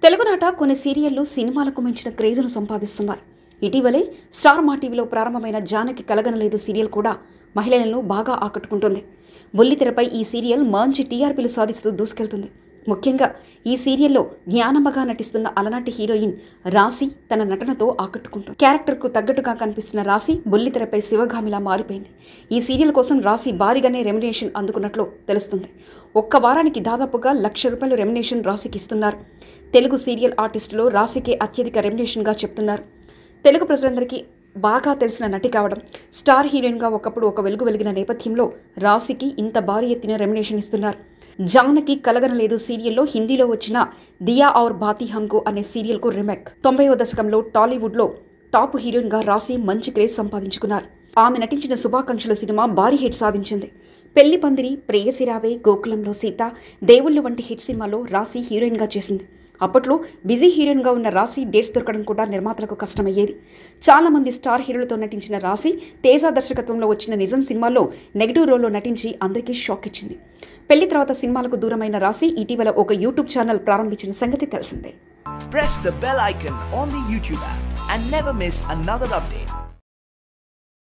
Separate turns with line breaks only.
తెలుగునాట కొన్ని సీరియళ్లు సినిమాలకు మించిన క్రేజ్ను సంపాదిస్తున్నాయి ఇటీవలే స్టార్ మా టీవీలో ప్రారంభమైన జానకి కలగనలేదు సీరియల్ కూడా మహిళలను బాగా ఆకట్టుకుంటుంది బుల్లితెరపై ఈ సీరియల్ మంచి టీఆర్పీలు సాధిస్తూ దూసుకెళ్తుంది ముఖ్యంగా ఈ సీరియల్లో జ్ఞానమ్మగా నటిస్తున్న అలనాటి హీరోయిన్ రాశి తన నటనతో ఆకట్టుకుంటుంది క్యారెక్టర్కు తగ్గట్టుగా కనిపిస్తున్న రాశి బుల్లితెరపై శివగామిలా మారిపోయింది ఈ సీరియల్ కోసం రాశి భారీగానే రెమినేషన్ అందుకున్నట్లు తెలుస్తుంది ఒక్క వారానికి దాదాపుగా లక్ష రూపాయలు రెమినేషన్ రాశికి ఇస్తున్నారు తెలుగు సీరియల్ ఆర్టిస్టులో రాశికే అత్యధిక రెమినేషన్గా చెప్తున్నారు తెలుగు ప్రజలందరికీ బాగా తెలిసిన నటి కావడం స్టార్ హీరోయిన్గా ఒకప్పుడు ఒక వెలుగు వెలిగిన నేపథ్యంలో రాశికి ఇంత భారీ ఎత్తున రెమినేషన్ ఇస్తున్నారు జానకి కలగనలేదు సీరియల్లో హిందీలో వచ్చిన దియా ఔర్ బాతి హంకు అనే సీరియల్కు రిమేక్ తొంభైవ దశకంలో టాలీవుడ్లో టాప్ హీరోయిన్గా రాశి మంచి క్రేజ్ సంపాదించుకున్నారు ఆమె నటించిన శుభాకాంక్షల సినిమా భారీ హిట్ సాధించింది పెళ్లి పందిరి ప్రేయసిరావే గోకులంలో సీత దేవుళ్ళు వంటి హిట్ సినిమాలో రాశి హీరోయిన్గా చేసింది అప్పట్లో బిజీ హీరోయిన్గా ఉన్న రాశి డేట్స్ దొరకడం కూడా నిర్మాతలకు కష్టమయ్యేది చాలామంది స్టార్ హీరోలతో నటించిన రాశి తేజ దర్శకత్వంలో వచ్చిన నిజం సినిమాలో నెగిటివ్ రోల్లో నటించి అందరికీ షాక్ ఇచ్చింది పెళ్లి తర్వాత సినిమాలకు దూరమైన రాశి ఇటీవల ఒక యూట్యూబ్ ఛానల్ ప్రారంభించిన సంగతి తెలిసిందే
Press the bell icon on the YouTube app and never miss another update.